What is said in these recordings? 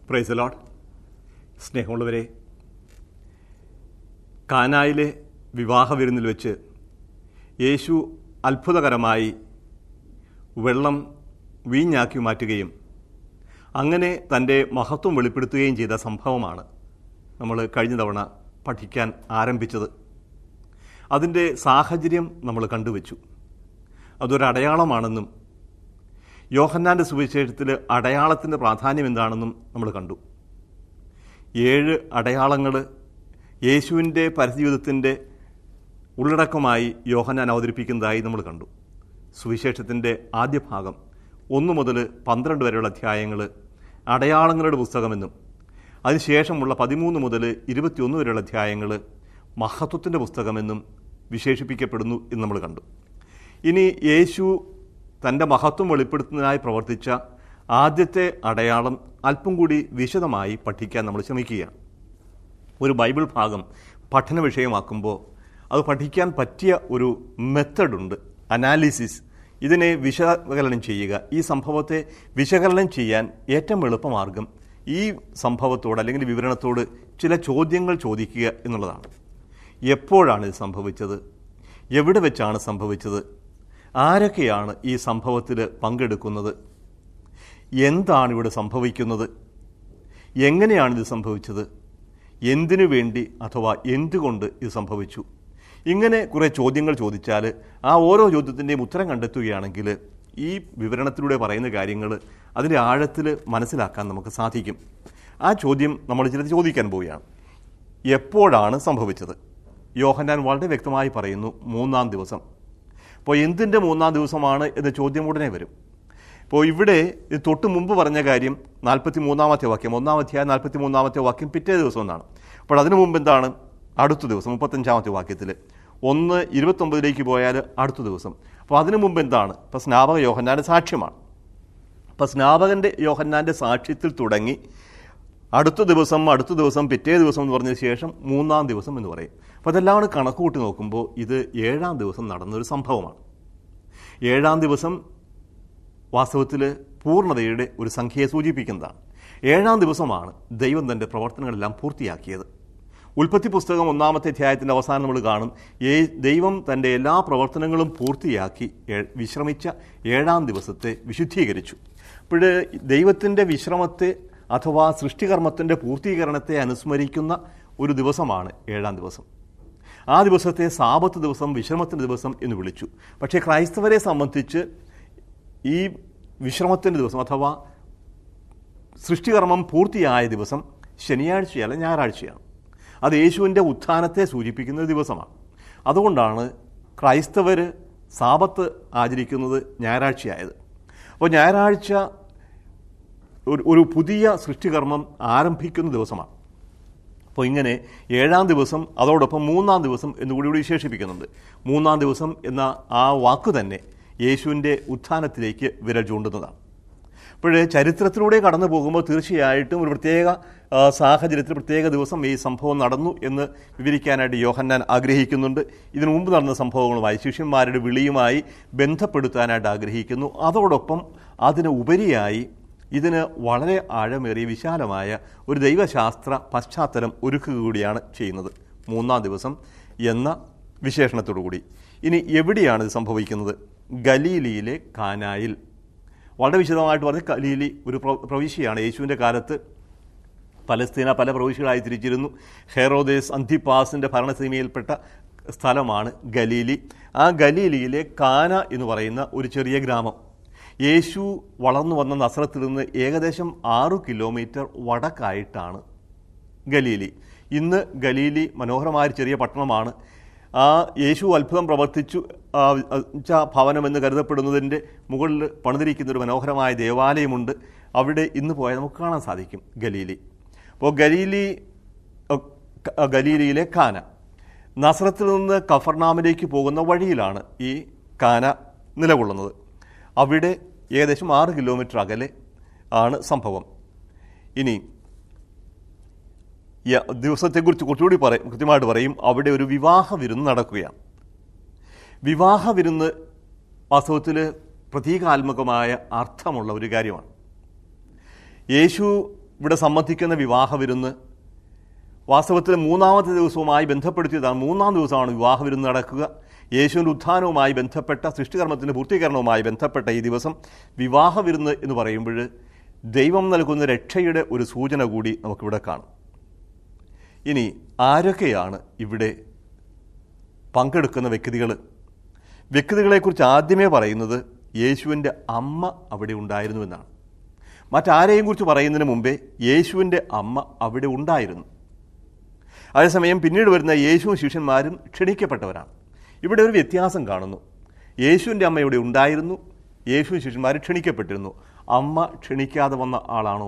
price load സ്നേഹമുള്ളവരെ കാനായിലെ വിവാഹ വിരുന്നിൽ വെച്ച് യേശു അത്ഭുതകരമായി വെള്ളം വീഞ്ഞാക്കി മാറ്റുകയും അങ്ങനെ തൻ്റെ മഹത്വം വെളിപ്പെടുത്തുകയും ചെയ്ത സംഭവമാണ് നമ്മൾ കഴിഞ്ഞ തവണ പഠിക്കാൻ ആരംഭിച്ചത് അതിൻ്റെ സാഹചര്യം നമ്മൾ കണ്ടുവച്ചു അതൊരു അടയാളമാണെന്നും യോഹന്നാൻ്റെ സുവിശേഷത്തിൽ അടയാളത്തിൻ്റെ പ്രാധാന്യം എന്താണെന്നും നമ്മൾ കണ്ടു ഏഴ് അടയാളങ്ങൾ യേശുവിൻ്റെ പരജീവിതത്തിൻ്റെ ഉള്ളടക്കമായി യോഹന്നാൻ അവതരിപ്പിക്കുന്നതായി നമ്മൾ കണ്ടു സുവിശേഷത്തിൻ്റെ ആദ്യ ഭാഗം ഒന്ന് മുതൽ പന്ത്രണ്ട് വരെയുള്ള അധ്യായങ്ങൾ അടയാളങ്ങളുടെ പുസ്തകമെന്നും അതിനുശേഷമുള്ള പതിമൂന്ന് മുതൽ ഇരുപത്തിയൊന്ന് വരെയുള്ള അധ്യായങ്ങൾ മഹത്വത്തിൻ്റെ പുസ്തകമെന്നും വിശേഷിപ്പിക്കപ്പെടുന്നു എന്ന് നമ്മൾ കണ്ടു ഇനി യേശു തൻ്റെ മഹത്വം വെളിപ്പെടുത്തുന്നതിനായി പ്രവർത്തിച്ച ആദ്യത്തെ അടയാളം അല്പം കൂടി വിശദമായി പഠിക്കാൻ നമ്മൾ ശ്രമിക്കുകയാണ് ഒരു ബൈബിൾ ഭാഗം പഠന വിഷയമാക്കുമ്പോൾ അത് പഠിക്കാൻ പറ്റിയ ഒരു മെത്തഡുണ്ട് അനാലിസിസ് ഇതിനെ വിശകലനം ചെയ്യുക ഈ സംഭവത്തെ വിശകലനം ചെയ്യാൻ ഏറ്റവും എളുപ്പമാർഗം ഈ സംഭവത്തോട് അല്ലെങ്കിൽ വിവരണത്തോട് ചില ചോദ്യങ്ങൾ ചോദിക്കുക എന്നുള്ളതാണ് എപ്പോഴാണ് ഇത് സംഭവിച്ചത് എവിടെ വെച്ചാണ് സംഭവിച്ചത് ആരൊക്കെയാണ് ഈ സംഭവത്തിൽ പങ്കെടുക്കുന്നത് എന്താണ് ഇവിടെ സംഭവിക്കുന്നത് എങ്ങനെയാണ് ഇത് സംഭവിച്ചത് എന്തിനു വേണ്ടി അഥവാ എന്തുകൊണ്ട് ഇത് സംഭവിച്ചു ഇങ്ങനെ കുറേ ചോദ്യങ്ങൾ ചോദിച്ചാൽ ആ ഓരോ ചോദ്യത്തിൻ്റെയും ഉത്തരം കണ്ടെത്തുകയാണെങ്കിൽ ഈ വിവരണത്തിലൂടെ പറയുന്ന കാര്യങ്ങൾ അതിൻ്റെ ആഴത്തിൽ മനസ്സിലാക്കാൻ നമുക്ക് സാധിക്കും ആ ചോദ്യം നമ്മൾ ചിലത് ചോദിക്കാൻ പോവുകയാണ് എപ്പോഴാണ് സംഭവിച്ചത് യോഹന്നാൻ വളരെ വ്യക്തമായി പറയുന്നു മൂന്നാം ദിവസം അപ്പോൾ എന്തിൻ്റെ മൂന്നാം ദിവസമാണ് എന്ന ചോദ്യം ഉടനെ വരും ഇപ്പോൾ ഇവിടെ ഇത് തൊട്ട് മുമ്പ് പറഞ്ഞ കാര്യം നാൽപ്പത്തി മൂന്നാമത്തെ വാക്യം ഒന്നാം അധ്യായം നാൽപ്പത്തി മൂന്നാമത്തെ വാക്യം പിറ്റേ ദിവസം എന്നാണ് അപ്പോൾ അതിനു മുമ്പ് എന്താണ് അടുത്ത ദിവസം മുപ്പത്തഞ്ചാമത്തെ വാക്യത്തിൽ ഒന്ന് ഇരുപത്തൊമ്പതിലേക്ക് പോയാൽ അടുത്ത ദിവസം അപ്പോൾ അതിനു മുമ്പ് എന്താണ് ഇപ്പോൾ സ്നാപക യോഹന്നാൻ്റെ സാക്ഷ്യമാണ് അപ്പോൾ സ്നാപകൻ്റെ യോഹന്നാൻ്റെ സാക്ഷ്യത്തിൽ തുടങ്ങി അടുത്ത ദിവസം അടുത്ത ദിവസം പിറ്റേ ദിവസം എന്ന് പറഞ്ഞ ശേഷം മൂന്നാം ദിവസം എന്ന് പറയും അപ്പോൾ അതെല്ലാം കൂടെ കണക്ക് കൂട്ടി നോക്കുമ്പോൾ ഇത് ഏഴാം ദിവസം നടന്നൊരു സംഭവമാണ് ഏഴാം ദിവസം വാസ്തവത്തിൽ പൂർണ്ണതയുടെ ഒരു സംഖ്യയെ സൂചിപ്പിക്കുന്നതാണ് ഏഴാം ദിവസമാണ് ദൈവം തൻ്റെ പ്രവർത്തനങ്ങളെല്ലാം പൂർത്തിയാക്കിയത് ഉൽപ്പത്തി പുസ്തകം ഒന്നാമത്തെ അധ്യായത്തിൻ്റെ അവസാനം നമ്മൾ കാണും ഏ ദൈവം തൻ്റെ എല്ലാ പ്രവർത്തനങ്ങളും പൂർത്തിയാക്കി ഏ- വിശ്രമിച്ച ഏഴാം ദിവസത്തെ വിശുദ്ധീകരിച്ചു അപ്പോൾ ദൈവത്തിൻ്റെ വിശ്രമത്തെ അഥവാ സൃഷ്ടികർമ്മത്തിൻ്റെ പൂർത്തീകരണത്തെ അനുസ്മരിക്കുന്ന ഒരു ദിവസമാണ് ഏഴാം ദിവസം ആ ദിവസത്തെ സാപത്ത് ദിവസം വിശ്രമത്തിൻ്റെ ദിവസം എന്ന് വിളിച്ചു പക്ഷേ ക്രൈസ്തവരെ സംബന്ധിച്ച് ഈ വിശ്രമത്തിൻ്റെ ദിവസം അഥവാ സൃഷ്ടികർമ്മം പൂർത്തിയായ ദിവസം ശനിയാഴ്ചയല്ല ഞായറാഴ്ചയാണ് അത് യേശുവിൻ്റെ ഉത്ഥാനത്തെ സൂചിപ്പിക്കുന്ന ഒരു ദിവസമാണ് അതുകൊണ്ടാണ് ക്രൈസ്തവർ സാപത്ത് ആചരിക്കുന്നത് ഞായറാഴ്ചയായത് അപ്പോൾ ഞായറാഴ്ച ഒരു ഒരു പുതിയ സൃഷ്ടികർമ്മം ആരംഭിക്കുന്ന ദിവസമാണ് അപ്പോൾ ഇങ്ങനെ ഏഴാം ദിവസം അതോടൊപ്പം മൂന്നാം ദിവസം എന്നുകൂടി ഇവിടെ വിശേഷിപ്പിക്കുന്നുണ്ട് മൂന്നാം ദിവസം എന്ന ആ വാക്ക് തന്നെ യേശുവിൻ്റെ ഉത്ഥാനത്തിലേക്ക് വിരൽ ചൂണ്ടുന്നതാണ് അപ്പോൾ ചരിത്രത്തിലൂടെ കടന്നു പോകുമ്പോൾ തീർച്ചയായിട്ടും ഒരു പ്രത്യേക ആ, സാഹചര്യത്തിൽ പ്രത്യേക ദിവസം ഈ സംഭവം നടന്നു എന്ന് വിവരിക്കാനായിട്ട് യോഹന്നാൻ ആഗ്രഹിക്കുന്നുണ്ട് ഇതിനു മുമ്പ് നടന്ന സംഭവങ്ങളുമായി ശിഷ്യന്മാരുടെ വിളിയുമായി ബന്ധപ്പെടുത്താനായിട്ട് ആഗ്രഹിക്കുന്നു അതോടൊപ്പം അതിന് ഉപരിയായി ഇതിന് വളരെ ആഴമേറിയ വിശാലമായ ഒരു ദൈവശാസ്ത്ര പശ്ചാത്തലം ഒരുക്കുക കൂടിയാണ് ചെയ്യുന്നത് മൂന്നാം ദിവസം എന്ന വിശേഷണത്തോടു കൂടി ഇനി എവിടെയാണ് ഇത് സംഭവിക്കുന്നത് ഗലീലിയിലെ കാനായിൽ വളരെ വിശദമായിട്ട് പറഞ്ഞ് ഗലീലി ഒരു പ്ര- പ്രവിശ്യയാണ് യേശുവിൻ്റെ കാലത്ത് പലസ്തീന പല പ്രവിശ്യകളായി തിരിച്ചിരുന്നു ഹെറോദേസ് അന്തിപ്പാസിൻ്റെ ഭരണസീമയിൽപ്പെട്ട സ്ഥലമാണ് ഗലീലി ആ ഗലീലിയിലെ കാന എന്ന് പറയുന്ന ഒരു ചെറിയ ഗ്രാമം യേശു വളർന്നു വന്ന നസ്രത്തിൽ നിന്ന് ഏകദേശം ആറു കിലോമീറ്റർ വടക്കായിട്ടാണ് ഗലീലി ഇന്ന് ഗലീലി മനോഹരമായ ഒരു ചെറിയ പട്ടണമാണ് ആ യേശു അത്ഭുതം പ്രവർത്തിച്ചു ആ, ച്ച ഭവനം എന്ന് കരുതപ്പെടുന്നതിൻ്റെ മുകളിൽ പണിതിരിക്കുന്ന ഒരു മനോഹരമായ ദേവാലയമുണ്ട് അവിടെ ഇന്ന് പോയാൽ നമുക്ക് കാണാൻ സാധിക്കും ഗലീലി അപ്പോൾ ഗലീലി അ, ക- ഗലീലിയിലെ കാന നസ്രത്തിൽ നിന്ന് കഫർനാമിലേക്ക് പോകുന്ന വഴിയിലാണ് ഈ കാന നിലകൊള്ളുന്നത് അവിടെ ഏകദേശം ആറ് കിലോമീറ്റർ അകലെ ആണ് സംഭവം ഇനി ഈ ദിവസത്തെക്കുറിച്ച് കുറച്ചുകൂടി പറയും കൃത്യമായിട്ട് പറയും അവിടെ ഒരു വിവാഹ വിരുന്ന് നടക്കുകയാണ് വിവാഹ വിരുന്ന് വാസ്തവത്തിൽ പ്രതീകാത്മകമായ അർത്ഥമുള്ള ഒരു കാര്യമാണ് യേശു ഇവിടെ സംബന്ധിക്കുന്ന വിവാഹ വിരുന്ന് വാസ്തവത്തിൽ മൂന്നാമത്തെ ദിവസവുമായി ബന്ധപ്പെടുത്തിയതാണ് മൂന്നാം ദിവസമാണ് വിവാഹ വിരുന്ന് നടക്കുക യേശുവിൻ്റെ ഉത്ഥാനവുമായി ബന്ധപ്പെട്ട സൃഷ്ടികർമ്മത്തിൻ്റെ പൂർത്തീകരണവുമായി ബന്ധപ്പെട്ട ഈ ദിവസം വിവാഹ വിരുന്ന് എന്ന് പറയുമ്പോൾ ദൈവം നൽകുന്ന രക്ഷയുടെ ഒരു സൂചന കൂടി നമുക്കിവിടെ കാണും ഇനി ആരൊക്കെയാണ് ഇവിടെ പങ്കെടുക്കുന്ന വ്യക്തികൾ വ്യക്തികളെക്കുറിച്ച് ആദ്യമേ പറയുന്നത് യേശുവിൻ്റെ അമ്മ അവിടെ ഉണ്ടായിരുന്നു എന്നാണ് മറ്റാരെയും കുറിച്ച് പറയുന്നതിന് മുമ്പേ യേശുവിൻ്റെ അമ്മ അവിടെ ഉണ്ടായിരുന്നു അതേസമയം പിന്നീട് വരുന്ന യേശുവും ശിഷ്യന്മാരും ക്ഷണിക്കപ്പെട്ടവരാണ് ഇവിടെ ഒരു വ്യത്യാസം കാണുന്നു യേശുവിൻ്റെ അമ്മ ഇവിടെ ഉണ്ടായിരുന്നു യേശുവും ശിഷ്യന്മാരും ക്ഷണിക്കപ്പെട്ടിരുന്നു അമ്മ ക്ഷണിക്കാതെ വന്ന ആളാണോ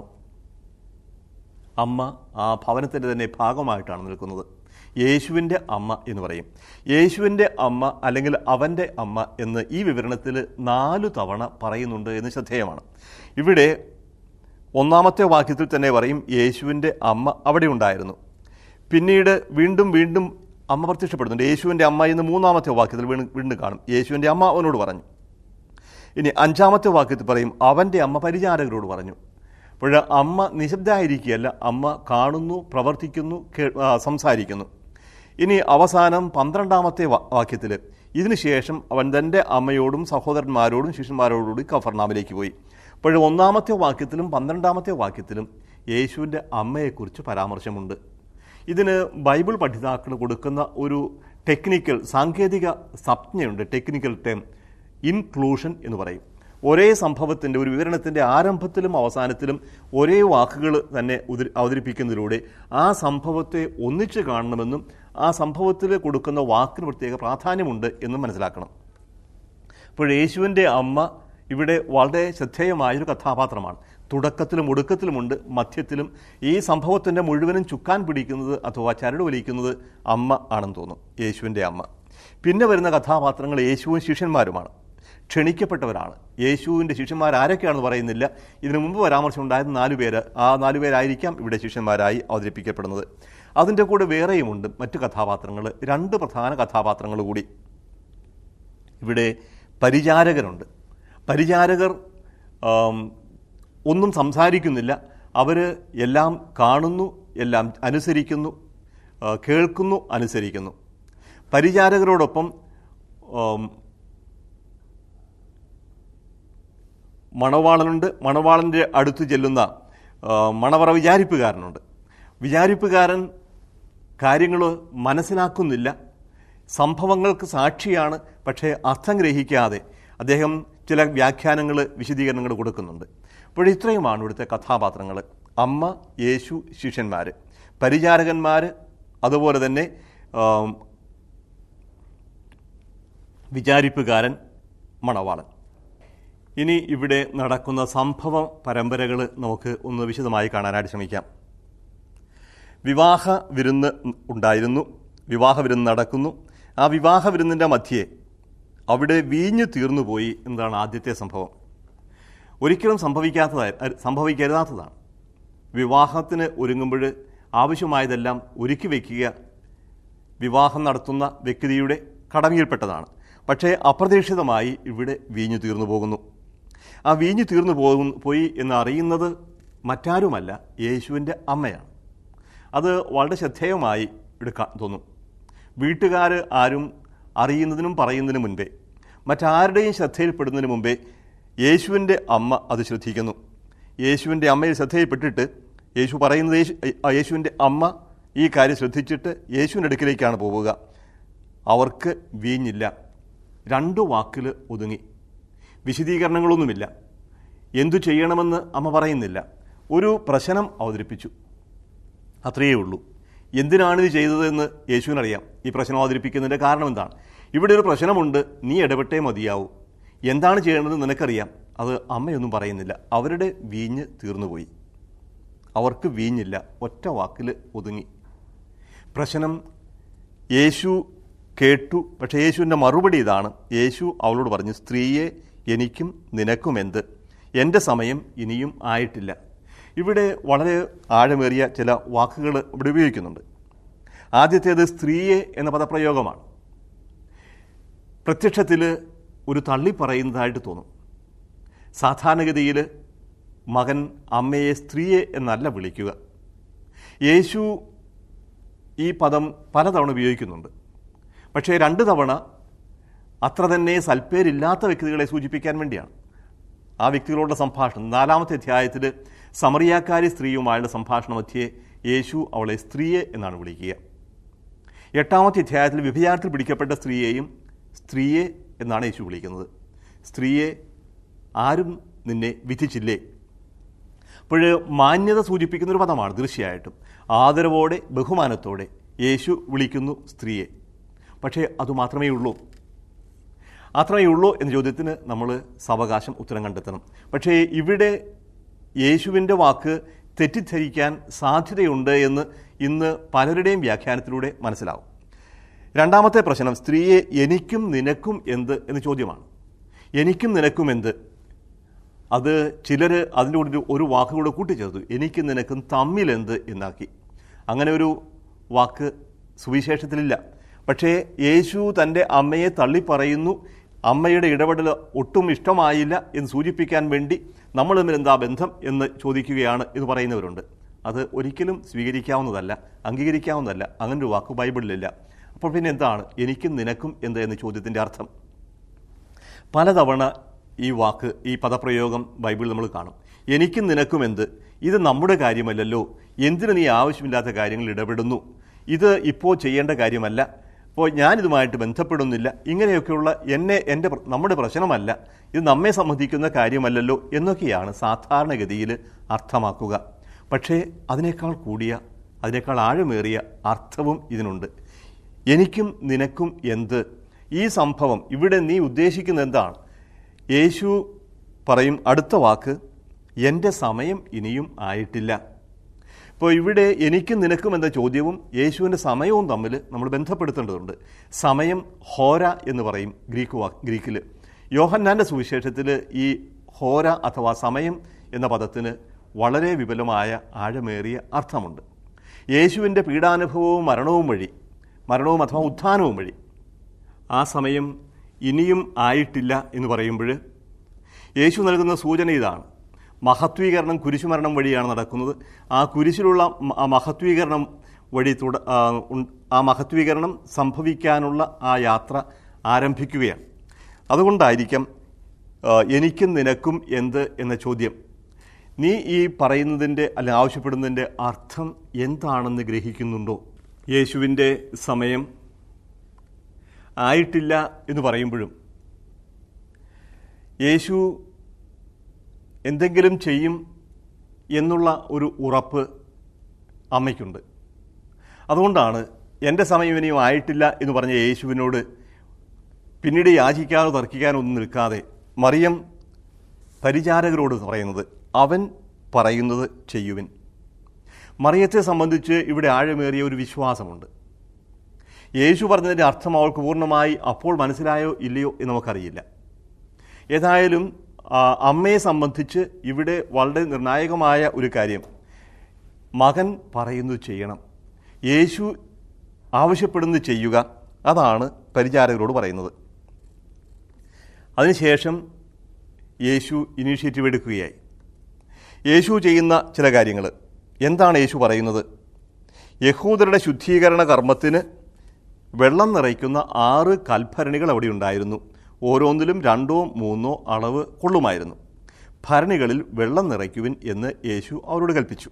അമ്മ ആ ഭവനത്തിൻ്റെ തന്നെ ഭാഗമായിട്ടാണ് നിൽക്കുന്നത് യേശുവിൻ്റെ അമ്മ എന്ന് പറയും യേശുവിൻ്റെ അമ്മ അല്ലെങ്കിൽ അവൻ്റെ അമ്മ എന്ന് ഈ വിവരണത്തിൽ നാലു തവണ പറയുന്നുണ്ട് എന്ന് ശ്രദ്ധേയമാണ് ഇവിടെ ഒന്നാമത്തെ വാക്യത്തിൽ തന്നെ പറയും യേശുവിൻ്റെ അമ്മ അവിടെ ഉണ്ടായിരുന്നു പിന്നീട് വീണ്ടും വീണ്ടും അമ്മ പ്രത്യക്ഷപ്പെടുന്നുണ്ട് യേശുവിൻ്റെ അമ്മ എന്ന് മൂന്നാമത്തെ വാക്യത്തിൽ വീണ്ടും വീണ്ടും കാണും യേശുവിൻ്റെ അമ്മ അവനോട് പറഞ്ഞു ഇനി അഞ്ചാമത്തെ വാക്യത്തിൽ പറയും അവൻ്റെ അമ്മ പരിചാരകരോട് പറഞ്ഞു അപ്പോൾ അമ്മ നിശബ്ദമായിരിക്കുകയല്ല അമ്മ കാണുന്നു പ്രവർത്തിക്കുന്നു കേ ആ, സംസാരിക്കുന്നു ഇനി അവസാനം പന്ത്രണ്ടാമത്തെ വാ- വാക്യത്തിൽ ഇതിനുശേഷം അവൻ തൻ്റെ അമ്മയോടും സഹോദരന്മാരോടും ശിഷ്യന്മാരോടും കൂടി കഫർനാമിലേക്ക് പോയി അപ്പോൾ ഒന്നാമത്തെ വാക്യത്തിലും പന്ത്രണ്ടാമത്തെ വാക്യത്തിലും യേശുവിൻ്റെ അമ്മയെക്കുറിച്ച് പരാമർശമുണ്ട് ഇതിന് ബൈബിൾ പഠിതാക്കൾ കൊടുക്കുന്ന ഒരു ടെക്നിക്കൽ സാങ്കേതിക സംജ്ഞയുണ്ട് ടെക്നിക്കൽ ടേം ഇൻക്ലൂഷൻ എന്ന് പറയും ഒരേ സംഭവത്തിൻ്റെ ഒരു വിവരണത്തിൻ്റെ ആരംഭത്തിലും അവസാനത്തിലും ഒരേ വാക്കുകൾ തന്നെ ഉതിരി അവതരിപ്പിക്കുന്നതിലൂടെ ആ സംഭവത്തെ ഒന്നിച്ച് കാണണമെന്നും ആ സംഭവത്തിൽ കൊടുക്കുന്ന വാക്കിന് പ്രത്യേക പ്രാധാന്യമുണ്ട് എന്നും മനസ്സിലാക്കണം അപ്പോൾ യേശുവിൻ്റെ അമ്മ ഇവിടെ വളരെ ശ്രദ്ധേയമായൊരു കഥാപാത്രമാണ് തുടക്കത്തിലും ഒടുക്കത്തിലുമുണ്ട് മധ്യത്തിലും ഈ സംഭവത്തിൻ്റെ മുഴുവനും ചുക്കാൻ പിടിക്കുന്നത് അഥവാ ചരട് വലിക്കുന്നത് അമ്മ ആണെന്ന് തോന്നും യേശുവിൻ്റെ അമ്മ പിന്നെ വരുന്ന കഥാപാത്രങ്ങൾ യേശുവും ശിഷ്യന്മാരുമാണ് ക്ഷണിക്കപ്പെട്ടവരാണ് യേശുവിൻ്റെ ശിഷ്യന്മാർ ആരൊക്കെയാണെന്ന് പറയുന്നില്ല ഇതിനു മുമ്പ് പരാമർശമുണ്ടായത് നാലു പേര് ആ നാലു പേരായിരിക്കാം ഇവിടെ ശിഷ്യന്മാരായി അവതരിപ്പിക്കപ്പെടുന്നത് അതിൻ്റെ കൂടെ വേറെയുമുണ്ട് മറ്റു കഥാപാത്രങ്ങൾ രണ്ട് പ്രധാന കഥാപാത്രങ്ങൾ കൂടി ഇവിടെ പരിചാരകരുണ്ട് പരിചാരകർ ആം, ഒന്നും സംസാരിക്കുന്നില്ല അവർ എല്ലാം കാണുന്നു എല്ലാം അനുസരിക്കുന്നു ആ, കേൾക്കുന്നു അനുസരിക്കുന്നു പരിചാരകരോടൊപ്പം ആം, മണവാളനുണ്ട് മണവാളൻ്റെ അടുത്ത് ചെല്ലുന്ന ആ, മണവറ വിചാരിപ്പുകാരനുണ്ട് വിചാരിപ്പുകാരൻ കാര്യങ്ങൾ മനസ്സിലാക്കുന്നില്ല സംഭവങ്ങൾക്ക് സാക്ഷിയാണ് പക്ഷേ അർത്ഥം ഗ്രഹിക്കാതെ അദ്ദേഹം ചില വ്യാഖ്യാനങ്ങൾ വിശദീകരണങ്ങൾ കൊടുക്കുന്നുണ്ട് അപ്പോൾ ഇത്രയുമാണ് ഇവിടുത്തെ കഥാപാത്രങ്ങൾ അമ്മ യേശു ശിഷ്യന്മാർ പരിചാരകന്മാർ അതുപോലെ തന്നെ ആം, വിചാരിപ്പുകാരൻ മണവാളൻ ഇനി ഇവിടെ നടക്കുന്ന സംഭവ പരമ്പരകൾ നമുക്ക് ഒന്ന് വിശദമായി കാണാനായിട്ട് ശ്രമിക്കാം വിവാഹ വിരുന്ന് ഉണ്ടായിരുന്നു വിവാഹ വിരുന്ന് നടക്കുന്നു ആ വിവാഹ വിരുന്നിൻ്റെ മധ്യേ അവിടെ വീഞ്ഞു തീർന്നുപോയി എന്നതാണ് ആദ്യത്തെ സംഭവം ഒരിക്കലും സംഭവിക്കാത്തതായി അ- സംഭവിക്കരുതാത്തതാണ് വിവാഹത്തിന് ഒരുങ്ങുമ്പോൾ ആവശ്യമായതെല്ലാം ഒരുക്കി വയ്ക്കുക വിവാഹം നടത്തുന്ന വ്യക്തിയുടെ കടമയിൽപ്പെട്ടതാണ് പക്ഷേ അപ്രതീക്ഷിതമായി ഇവിടെ വീഞ്ഞു തീർന്നു പോകുന്നു ആ വീഞ്ഞു തീർന്നു പോകുന്നു പോയി എന്ന് അറിയുന്നത് മറ്റാരുമല്ല യേശുവിൻ്റെ അമ്മയാണ് അത് വളരെ ശ്രദ്ധേയമായി എടുക്കാൻ തോന്നും വീട്ടുകാർ ആരും അറിയുന്നതിനും പറയുന്നതിനും മുൻപേ മറ്റാരുടെയും ശ്രദ്ധയിൽപ്പെടുന്നതിന് മുമ്പേ യേശുവിൻ്റെ അമ്മ അത് ശ്രദ്ധിക്കുന്നു യേശുവിൻ്റെ അമ്മയിൽ ശ്രദ്ധയിൽപ്പെട്ടിട്ട് യേശു പറയുന്നത് യേശു ആ യേശുവിൻ്റെ അമ്മ ഈ കാര്യം ശ്രദ്ധിച്ചിട്ട് യേശുവിൻ്റെ അടുക്കിലേക്കാണ് പോവുക അവർക്ക് വീഞ്ഞില്ല രണ്ടു വാക്കിൽ ഒതുങ്ങി വിശദീകരണങ്ങളൊന്നുമില്ല എന്തു ചെയ്യണമെന്ന് അമ്മ പറയുന്നില്ല ഒരു പ്രശ്നം അവതരിപ്പിച്ചു അത്രയേ ഉള്ളൂ എന്തിനാണ് ഇത് ചെയ്തതെന്ന് യേശുവിനറിയാം ഈ പ്രശ്നം അവതരിപ്പിക്കുന്നതിൻ്റെ കാരണം എന്താണ് ഇവിടെ ഒരു പ്രശ്നമുണ്ട് നീ ഇടപെട്ടേ മതിയാവൂ എന്താണ് ചെയ്യേണ്ടത് നിനക്കറിയാം അത് അമ്മയൊന്നും പറയുന്നില്ല അവരുടെ വീഞ്ഞ് തീർന്നുപോയി അവർക്ക് വീഞ്ഞില്ല ഒറ്റ വാക്കിൽ ഒതുങ്ങി പ്രശ്നം യേശു കേട്ടു പക്ഷേ യേശുവിൻ്റെ മറുപടി ഇതാണ് യേശു അവളോട് പറഞ്ഞു സ്ത്രീയെ എനിക്കും നിനക്കും എന്ത് എൻ്റെ സമയം ഇനിയും ആയിട്ടില്ല ഇവിടെ വളരെ ആഴമേറിയ ചില വാക്കുകൾ ഇവിടെ ഉപയോഗിക്കുന്നുണ്ട് ആദ്യത്തേത് സ്ത്രീയെ എന്ന പദപ്രയോഗമാണ് പ്രത്യക്ഷത്തിൽ ഒരു തള്ളി പറയുന്നതായിട്ട് തോന്നും സാധാരണഗതിയിൽ മകൻ അമ്മയെ സ്ത്രീയെ എന്നല്ല വിളിക്കുക യേശു ഈ പദം പലതവണ ഉപയോഗിക്കുന്നുണ്ട് പക്ഷേ രണ്ട് തവണ അത്ര തന്നെ സൽപ്പേരില്ലാത്ത വ്യക്തികളെ സൂചിപ്പിക്കാൻ വേണ്ടിയാണ് ആ വ്യക്തികളുടെ സംഭാഷണം നാലാമത്തെ അധ്യായത്തിൽ സമറിയാക്കാരി സ്ത്രീയുമായുള്ള സംഭാഷണ മധ്യേ യേശു അവളെ സ്ത്രീയെ എന്നാണ് വിളിക്കുക എട്ടാമത്തെ അധ്യായത്തിൽ വ്യഭിചാരത്തിൽ പിടിക്കപ്പെട്ട സ്ത്രീയെയും സ്ത്രീയെ എന്നാണ് യേശു വിളിക്കുന്നത് സ്ത്രീയെ ആരും നിന്നെ വിധിച്ചില്ലേ അപ്പോൾ മാന്യത സൂചിപ്പിക്കുന്ന ഒരു പദമാണ് തീർച്ചയായിട്ടും ആദരവോടെ ബഹുമാനത്തോടെ യേശു വിളിക്കുന്നു സ്ത്രീയെ പക്ഷേ അതുമാത്രമേ ഉള്ളൂ അത്രമേ ഉള്ളൂ എന്ന ചോദ്യത്തിന് നമ്മൾ സാവകാശം ഉത്തരം കണ്ടെത്തണം പക്ഷേ ഇവിടെ യേശുവിൻ്റെ വാക്ക് തെറ്റിദ്ധരിക്കാൻ സാധ്യതയുണ്ട് എന്ന് ഇന്ന് പലരുടെയും വ്യാഖ്യാനത്തിലൂടെ മനസ്സിലാവും രണ്ടാമത്തെ പ്രശ്നം സ്ത്രീയെ എനിക്കും നിനക്കും എന്ത് എന്ന ചോദ്യമാണ് എനിക്കും നിനക്കും എന്ത് അത് ചിലർ അതിൻ്റെ കൂടെ ഒരു- ഒരു വാക്കുകൂടെ കൂട്ടിച്ചേർത്തു എനിക്കും നിനക്കും തമ്മിലെന്ത് എന്നാക്കി അങ്ങനെ ഒരു വാക്ക് സുവിശേഷത്തിലില്ല പക്ഷേ യേശു തൻ്റെ അമ്മയെ തള്ളിപ്പറയുന്നു അമ്മയുടെ ഇടപെടൽ ഒട്ടും ഇഷ്ടമായില്ല എന്ന് സൂചിപ്പിക്കാൻ വേണ്ടി നമ്മൾ തമ്മിൽ എന്താ ബന്ധം എന്ന് ചോദിക്കുകയാണ് എന്ന് പറയുന്നവരുണ്ട് അത് ഒരിക്കലും സ്വീകരിക്കാവുന്നതല്ല അംഗീകരിക്കാവുന്നതല്ല അങ്ങനെ ഒരു വാക്ക് ബൈബിളിലില്ല അപ്പോൾ പിന്നെ എന്താണ് എനിക്കും നിനക്കും എന്ത് എന്ന ചോദ്യത്തിൻ്റെ അർത്ഥം പലതവണ ഈ വാക്ക് ഈ പദപ്രയോഗം ബൈബിളിൽ നമ്മൾ കാണും എനിക്കും നിനക്കും എന്ത് ഇത് നമ്മുടെ കാര്യമല്ലല്ലോ എന്തിനു നീ ആവശ്യമില്ലാത്ത കാര്യങ്ങളിൽ ഇടപെടുന്നു ഇത് ഇപ്പോൾ ചെയ്യേണ്ട കാര്യമല്ല അപ്പോൾ ഞാനിതുമായിട്ട് ബന്ധപ്പെടുന്നില്ല ഇങ്ങനെയൊക്കെയുള്ള എന്നെ എൻ്റെ പ്ര- നമ്മുടെ പ്രശ്നമല്ല ഇത് നമ്മെ സംബന്ധിക്കുന്ന കാര്യമല്ലല്ലോ എന്നൊക്കെയാണ് സാധാരണഗതിയിൽ അർത്ഥമാക്കുക പക്ഷേ അതിനേക്കാൾ കൂടിയ അതിനേക്കാൾ ആഴമേറിയ അർത്ഥവും ഇതിനുണ്ട് എനിക്കും നിനക്കും എന്ത് ഈ സംഭവം ഇവിടെ നീ ഉദ്ദേശിക്കുന്നത് എന്താണ് യേശു പറയും അടുത്ത വാക്ക് എൻ്റെ സമയം ഇനിയും ആയിട്ടില്ല ഇപ്പോൾ ഇവിടെ എനിക്കും നിനക്കും എന്ന ചോദ്യവും യേശുവിൻ്റെ സമയവും തമ്മിൽ നമ്മൾ ബന്ധപ്പെടുത്തേണ്ടതുണ്ട് സമയം ഹോര എന്ന് പറയും ഗ്രീക്ക് വാക്ക് ഗ്രീക്കിൽ യോഹന്നാൻ്റെ സുവിശേഷത്തിൽ ഈ ഹോര അഥവാ സമയം എന്ന പദത്തിന് വളരെ വിപുലമായ ആഴമേറിയ അർത്ഥമുണ്ട് യേശുവിൻ്റെ പീഡാനുഭവവും മരണവും വഴി മരണവും അഥവാ ഉത്ഥാനവും വഴി ആ സമയം ഇനിയും ആയിട്ടില്ല എന്ന് പറയുമ്പോൾ യേശു നൽകുന്ന സൂചന ഇതാണ് മഹത്വീകരണം കുരിശുമരണം വഴിയാണ് നടക്കുന്നത് ആ കുരിശിലുള്ള മ- ആ മഹത്വീകരണം വഴി തുട ആ, ഉൺ- ആ മഹത്വീകരണം സംഭവിക്കാനുള്ള ആ യാത്ര ആരംഭിക്കുകയാണ് അതുകൊണ്ടായിരിക്കാം ആ, എനിക്കും നിനക്കും എന്ത് എന്ന ചോദ്യം നീ ഈ പറയുന്നതിൻ്റെ അല്ലെ ആവശ്യപ്പെടുന്നതിൻ്റെ അർത്ഥം എന്താണെന്ന് ഗ്രഹിക്കുന്നുണ്ടോ യേശുവിൻ്റെ സമയം ആയിട്ടില്ല എന്ന് പറയുമ്പോഴും യേശു എന്തെങ്കിലും ചെയ്യും എന്നുള്ള ഒരു ഉറപ്പ് അമ്മയ്ക്കുണ്ട് അതുകൊണ്ടാണ് എൻ്റെ സമയം ഇനിയും ആയിട്ടില്ല എന്ന് പറഞ്ഞ യേശുവിനോട് പിന്നീട് യാചിക്കാനോ തർക്കിക്കാനോ ഒന്നും നിൽക്കാതെ മറിയം പരിചാരകരോട് പറയുന്നത് അവൻ പറയുന്നത് ചെയ്യുവിൻ മറിയത്തെ സംബന്ധിച്ച് ഇവിടെ ആഴമേറിയ ഒരു വിശ്വാസമുണ്ട് യേശു പറഞ്ഞതിൻ്റെ അർത്ഥം അവൾക്ക് പൂർണ്ണമായി അപ്പോൾ മനസ്സിലായോ ഇല്ലയോ എന്ന് നമുക്കറിയില്ല ഏതായാലും ആ, അമ്മയെ സംബന്ധിച്ച് ഇവിടെ വളരെ നിർണായകമായ ഒരു കാര്യം മകൻ പറയുന്നത് ചെയ്യണം യേശു ആവശ്യപ്പെടുന്നത് ചെയ്യുക അതാണ് പരിചാരകരോട് പറയുന്നത് അതിനുശേഷം യേശു ഇനീഷ്യേറ്റീവ് എടുക്കുകയായി യേശു ചെയ്യുന്ന ചില കാര്യങ്ങൾ എന്താണ് യേശു പറയുന്നത് യഹൂദരുടെ ശുദ്ധീകരണ കർമ്മത്തിന് വെള്ളം നിറയ്ക്കുന്ന ആറ് കൽഭരണികൾ അവിടെ ഉണ്ടായിരുന്നു ഓരോന്നിലും രണ്ടോ മൂന്നോ അളവ് കൊള്ളുമായിരുന്നു ഭരണികളിൽ വെള്ളം നിറയ്ക്കുവിൻ എന്ന് യേശു അവരോട് കൽപ്പിച്ചു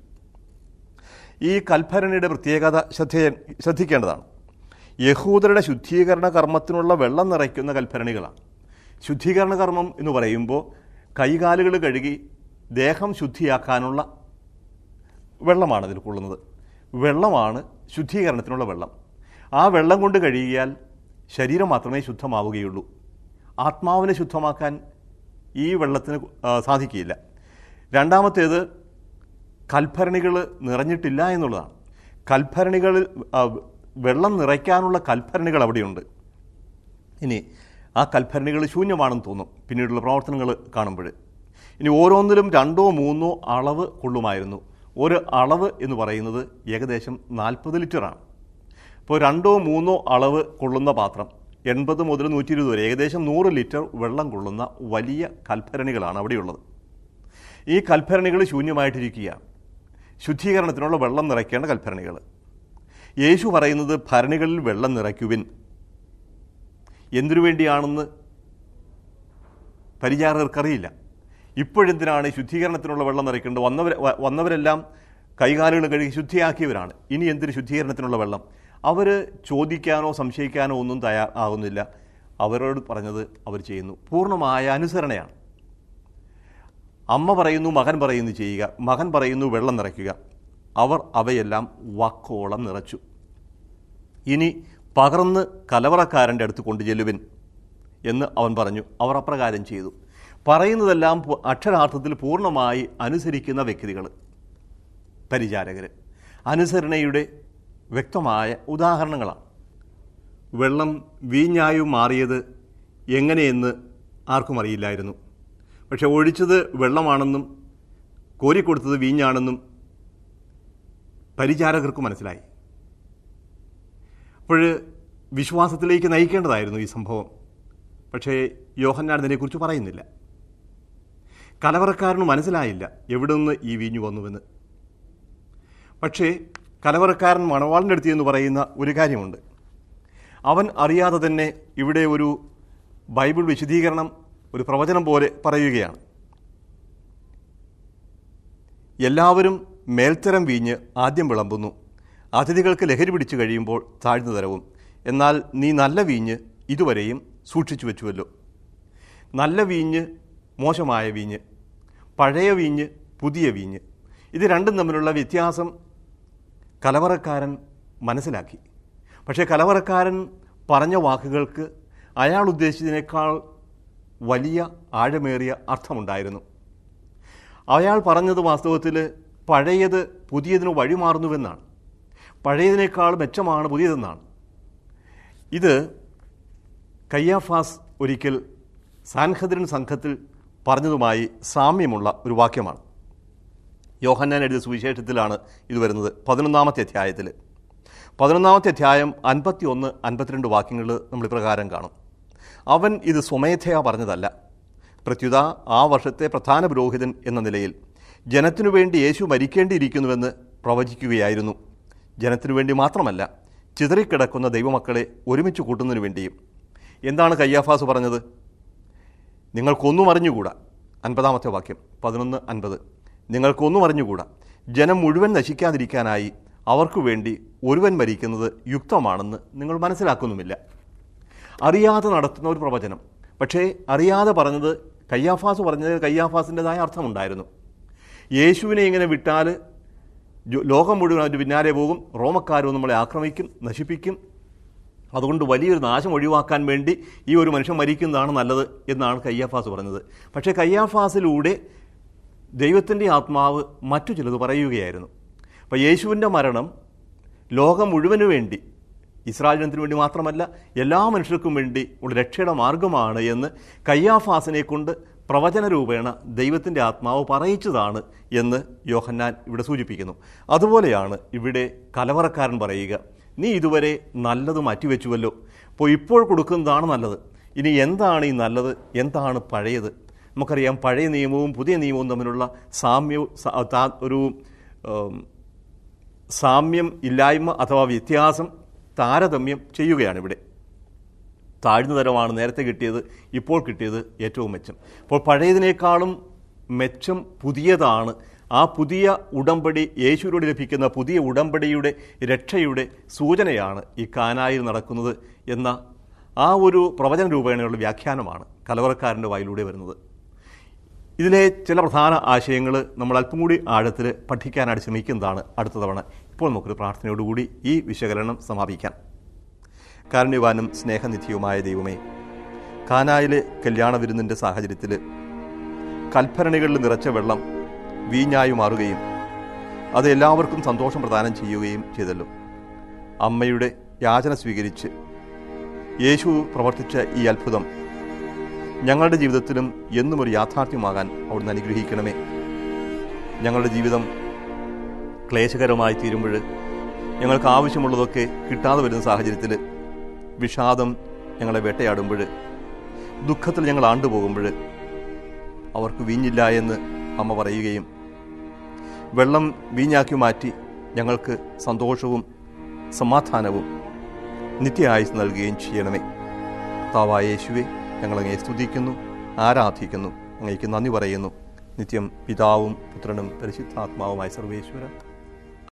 ഈ കൽഭരണിയുടെ പ്രത്യേകത ശ്രദ്ധ ശ്രദ്ധിക്കേണ്ടതാണ് യഹൂദരുടെ ശുദ്ധീകരണ കർമ്മത്തിനുള്ള വെള്ളം നിറയ്ക്കുന്ന കൽഭരണികളാണ് ശുദ്ധീകരണ കർമ്മം എന്ന് പറയുമ്പോൾ കൈകാലുകൾ കഴുകി ദേഹം ശുദ്ധിയാക്കാനുള്ള വെള്ളമാണ് അതിൽ കൊള്ളുന്നത് വെള്ളമാണ് ശുദ്ധീകരണത്തിനുള്ള വെള്ളം ആ വെള്ളം കൊണ്ട് കഴുകിയാൽ ശരീരം മാത്രമേ ശുദ്ധമാവുകയുള്ളൂ ആത്മാവിനെ ശുദ്ധമാക്കാൻ ഈ വെള്ളത്തിന് ആ, സാധിക്കുകയില്ല രണ്ടാമത്തേത് കൽഭരണികൾ നിറഞ്ഞിട്ടില്ല എന്നുള്ളതാണ് കൽഭരണികളിൽ ആ, വെള്ളം നിറയ്ക്കാനുള്ള കൽഭരണികൾ അവിടെയുണ്ട് ഇനി ആ കൽഭരണികൾ ശൂന്യമാണെന്ന് തോന്നും പിന്നീടുള്ള പ്രവർത്തനങ്ങൾ കാണുമ്പോൾ ഇനി ഓരോന്നിലും രണ്ടോ മൂന്നോ അളവ് കൊള്ളുമായിരുന്നു ഒരു അളവ് എന്ന് പറയുന്നത് ഏകദേശം നാൽപ്പത് ലിറ്ററാണ് ഇപ്പോൾ രണ്ടോ മൂന്നോ അളവ് കൊള്ളുന്ന പാത്രം എൺപത് മുതൽ നൂറ്റി ഇരുപത് വരെ ഏകദേശം നൂറ് ലിറ്റർ വെള്ളം കൊള്ളുന്ന വലിയ കൽഭരണികളാണ് അവിടെയുള്ളത് ഈ കൽഭരണികൾ ശൂന്യമായിട്ടിരിക്കുകയാണ് ശുദ്ധീകരണത്തിനുള്ള വെള്ളം നിറയ്ക്കേണ്ട കൽഭരണികൾ യേശു പറയുന്നത് ഭരണികളിൽ വെള്ളം നിറയ്ക്കുവിൻ എന്തിനു വേണ്ടിയാണെന്ന് പരിചാരകർക്കറിയില്ല ഇപ്പോഴെന്തിനാണ് ഈ ശുദ്ധീകരണത്തിനുള്ള വെള്ളം നിറയ്ക്കേണ്ടത് വന്നവർ വ- വന്നവരെല്ലാം കൈകാലുകൾ കഴുകി ശുദ്ധിയാക്കിയവരാണ് ഇനി എന്തിന് ശുദ്ധീകരണത്തിനുള്ള വെള്ളം അവർ ചോദിക്കാനോ സംശയിക്കാനോ ഒന്നും തയ്യാർ ആകുന്നില്ല അവരോട് പറഞ്ഞത് അവർ ചെയ്യുന്നു പൂർണ്ണമായ അനുസരണയാണ് അമ്മ പറയുന്നു മകൻ പറയുന്നു ചെയ്യുക മകൻ പറയുന്നു വെള്ളം നിറയ്ക്കുക അവർ അവയെല്ലാം വാക്കോളം നിറച്ചു ഇനി പകർന്ന് കലവറക്കാരൻ്റെ അടുത്ത് കൊണ്ടു ചെല്ലുവിൻ എന്ന് അവൻ പറഞ്ഞു അവർ അപ്രകാരം ചെയ്തു പറയുന്നതെല്ലാം പു- അക്ഷരാർത്ഥത്തിൽ പൂർണ്ണമായി അനുസരിക്കുന്ന വ്യക്തികൾ പരിചാരകർ അനുസരണയുടെ വ്യക്തമായ ഉദാഹരണങ്ങളാണ് വെള്ളം വീഞ്ഞായും മാറിയത് എങ്ങനെയെന്ന് ആർക്കും അറിയില്ലായിരുന്നു പക്ഷെ ഒഴിച്ചത് വെള്ളമാണെന്നും കോരിക്കൊടുത്തത് വീഞ്ഞാണെന്നും പരിചാരകർക്ക് മനസ്സിലായി അപ്പോൾ വിശ്വാസത്തിലേക്ക് നയിക്കേണ്ടതായിരുന്നു ഈ സംഭവം പക്ഷേ യോഹന്നാൻ ഇതിനെക്കുറിച്ച് പറയുന്നില്ല കലവറക്കാരന് മനസ്സിലായില്ല എവിടെ നിന്ന് ഈ വീഞ്ഞു വന്നുവെന്ന് പക്ഷേ കലവറക്കാരൻ മണവാളിൻ്റെ അടുത്ത് എന്ന് പറയുന്ന ഒരു കാര്യമുണ്ട് അവൻ അറിയാതെ തന്നെ ഇവിടെ ഒരു ബൈബിൾ വിശദീകരണം ഒരു പ്രവചനം പോലെ പറയുകയാണ് എല്ലാവരും മേൽത്തരം വീഞ്ഞ് ആദ്യം വിളമ്പുന്നു അതിഥികൾക്ക് ലഹരി പിടിച്ചു കഴിയുമ്പോൾ താഴ്ന്നു തരവും എന്നാൽ നീ നല്ല വീഞ്ഞ് ഇതുവരെയും സൂക്ഷിച്ചു വെച്ചുവല്ലോ നല്ല വീഞ്ഞ് മോശമായ വീഞ്ഞ് പഴയ വീഞ്ഞ് പുതിയ വീഞ്ഞ് ഇത് രണ്ടും തമ്മിലുള്ള വ്യത്യാസം കലവറക്കാരൻ മനസ്സിലാക്കി പക്ഷേ കലവറക്കാരൻ പറഞ്ഞ വാക്കുകൾക്ക് അയാൾ ഉദ്ദേശിച്ചതിനേക്കാൾ വലിയ ആഴമേറിയ അർത്ഥമുണ്ടായിരുന്നു അയാൾ പറഞ്ഞത് വാസ്തവത്തിൽ പഴയത് പുതിയതിന് വഴിമാറുന്നുവെന്നാണ് പഴയതിനേക്കാൾ മെച്ചമാണ് പുതിയതെന്നാണ് ഇത് കയ്യാഫാസ് ഒരിക്കൽ സാൻഹദ്രിൻ സംഘത്തിൽ പറഞ്ഞതുമായി സാമ്യമുള്ള ഒരു വാക്യമാണ് യോഹന്നാൻ എഴുതിയ സുവിശേഷത്തിലാണ് ഇത് വരുന്നത് പതിനൊന്നാമത്തെ അധ്യായത്തിൽ പതിനൊന്നാമത്തെ അധ്യായം അൻപത്തി ഒന്ന് അൻപത്തിരണ്ട് വാക്യങ്ങൾ നമ്മൾ ഇപ്രകാരം കാണും അവൻ ഇത് സ്വമേധയാ പറഞ്ഞതല്ല പ്രത്യുത ആ വർഷത്തെ പ്രധാന പുരോഹിതൻ എന്ന നിലയിൽ ജനത്തിനു വേണ്ടി യേശു മരിക്കേണ്ടിയിരിക്കുന്നുവെന്ന് പ്രവചിക്കുകയായിരുന്നു ജനത്തിനു വേണ്ടി മാത്രമല്ല ചിതറിക്കിടക്കുന്ന ദൈവമക്കളെ ഒരുമിച്ച് കൂട്ടുന്നതിനു വേണ്ടിയും എന്താണ് കയ്യാഫാസ് പറഞ്ഞത് നിങ്ങൾക്കൊന്നും അറിഞ്ഞുകൂടാ അൻപതാമത്തെ വാക്യം പതിനൊന്ന് അൻപത് നിങ്ങൾക്കൊന്നും അറിഞ്ഞുകൂടാ ജനം മുഴുവൻ നശിക്കാതിരിക്കാനായി അവർക്കു വേണ്ടി ഒരുവൻ മരിക്കുന്നത് യുക്തമാണെന്ന് നിങ്ങൾ മനസ്സിലാക്കുന്നുമില്ല അറിയാതെ നടത്തുന്ന ഒരു പ്രവചനം പക്ഷേ അറിയാതെ പറഞ്ഞത് കയ്യാഫാസ് പറഞ്ഞത് കയ്യാഫാസിൻ്റെതായ അർത്ഥമുണ്ടായിരുന്നു യേശുവിനെ ഇങ്ങനെ വിട്ടാൽ ജോ- ലോകം മുഴുവൻ അതിൻ്റെ പിന്നാലെ പോകും റോമക്കാരും നമ്മളെ ആക്രമിക്കും നശിപ്പിക്കും അതുകൊണ്ട് വലിയൊരു നാശം ഒഴിവാക്കാൻ വേണ്ടി ഈ ഒരു മനുഷ്യൻ മരിക്കുന്നതാണ് നല്ലത് എന്നാണ് കയ്യാഫാസ് പറഞ്ഞത് പക്ഷേ കയ്യാഫാസിലൂടെ ദൈവത്തിൻ്റെ ആത്മാവ് മറ്റു ചിലത് പറയുകയായിരുന്നു അപ്പോൾ യേശുവിൻ്റെ മരണം ലോകം മുഴുവനു വേണ്ടി ഇസ്രായേൽ ജനത്തിനു വേണ്ടി മാത്രമല്ല എല്ലാ മനുഷ്യർക്കും വേണ്ടി ഉള്ള രക്ഷയുടെ മാർഗമാണ് എന്ന് കയ്യാഫാസിനെ കൊണ്ട് പ്രവചന രൂപേണ ദൈവത്തിൻ്റെ ആത്മാവ് പറയിച്ചതാണ് എന്ന് യോഹന്നാൻ ഇവിടെ സൂചിപ്പിക്കുന്നു അതുപോലെയാണ് ഇവിടെ കലവറക്കാരൻ പറയുക നീ ഇതുവരെ നല്ലത് മാറ്റിവെച്ചുവല്ലോ അപ്പോൾ ഇപ്പോൾ കൊടുക്കുന്നതാണ് നല്ലത് ഇനി എന്താണ് ഈ നല്ലത് എന്താണ് പഴയത് നമുക്കറിയാം പഴയ നിയമവും പുതിയ നിയമവും തമ്മിലുള്ള സാമ്യവും സ- താ- ഒരു ഉം, സാമ്യം ഇല്ലായ്മ അഥവാ വ്യത്യാസം താരതമ്യം ചെയ്യുകയാണ് ഇവിടെ താഴ്ന്ന തരമാണ് നേരത്തെ കിട്ടിയത് ഇപ്പോൾ കിട്ടിയത് ഏറ്റവും മെച്ചം അപ്പോൾ പഴയതിനേക്കാളും മെച്ചം പുതിയതാണ് ആ പുതിയ ഉടമ്പടി യേശുവിനോട് ലഭിക്കുന്ന പുതിയ ഉടമ്പടിയുടെ രക്ഷയുടെ സൂചനയാണ് ഈ കാനായിൽ നടക്കുന്നത് എന്ന ആ ഒരു പ്രവചന രൂപേണയുള്ള വ്യാഖ്യാനമാണ് കലവറക്കാരൻ്റെ വായിലൂടെ വരുന്നത് ഇതിലെ ചില പ്രധാന ആശയങ്ങൾ നമ്മൾ അല്പം കൂടി ആഴത്തിൽ പഠിക്കാനായിട്ട് ശ്രമിക്കുന്നതാണ് അടുത്ത തവണ ഇപ്പോൾ നമുക്കൊരു പ്രാർത്ഥനയോടുകൂടി ഈ വിശകലനം സമാപിക്കാം കാരുണ്യവാനും സ്നേഹനിധിയുമായ ദൈവമേ കാനായിലെ കല്യാണ വിരുന്നിൻ്റെ സാഹചര്യത്തിൽ കൽഭരണികളിൽ നിറച്ച വെള്ളം വീഞ്ഞായി മാറുകയും അത് എല്ലാവർക്കും സന്തോഷം പ്രദാനം ചെയ്യുകയും ചെയ്തല്ലോ അമ്മയുടെ യാചന സ്വീകരിച്ച് യേശു പ്രവർത്തിച്ച ഈ അത്ഭുതം ഞങ്ങളുടെ ജീവിതത്തിലും എന്നും ഒരു യാഥാർത്ഥ്യമാകാൻ അവിടുന്ന് അനുഗ്രഹിക്കണമേ ഞങ്ങളുടെ ജീവിതം ക്ലേശകരമായി തീരുമ്പോൾ ഞങ്ങൾക്ക് ആവശ്യമുള്ളതൊക്കെ കിട്ടാതെ വരുന്ന സാഹചര്യത്തിൽ വിഷാദം ഞങ്ങളെ വേട്ടയാടുമ്പോൾ ദുഃഖത്തിൽ ഞങ്ങൾ ആണ്ടുപോകുമ്പോൾ അവർക്ക് വീഞ്ഞില്ല എന്ന് അമ്മ പറയുകയും വെള്ളം വീഞ്ഞാക്കി മാറ്റി ഞങ്ങൾക്ക് സന്തോഷവും സമാധാനവും നിത്യായുസ് നൽകുകയും ചെയ്യണമേ താവായ യേശുവെ ഞങ്ങളങ്ങയെ സ്തുതിക്കുന്നു ആരാധിക്കുന്നു അങ്ങേക്ക് നന്ദി പറയുന്നു നിത്യം പിതാവും പുത്രനും പരിശുദ്ധാത്മാവുമായ സർവേശ്വര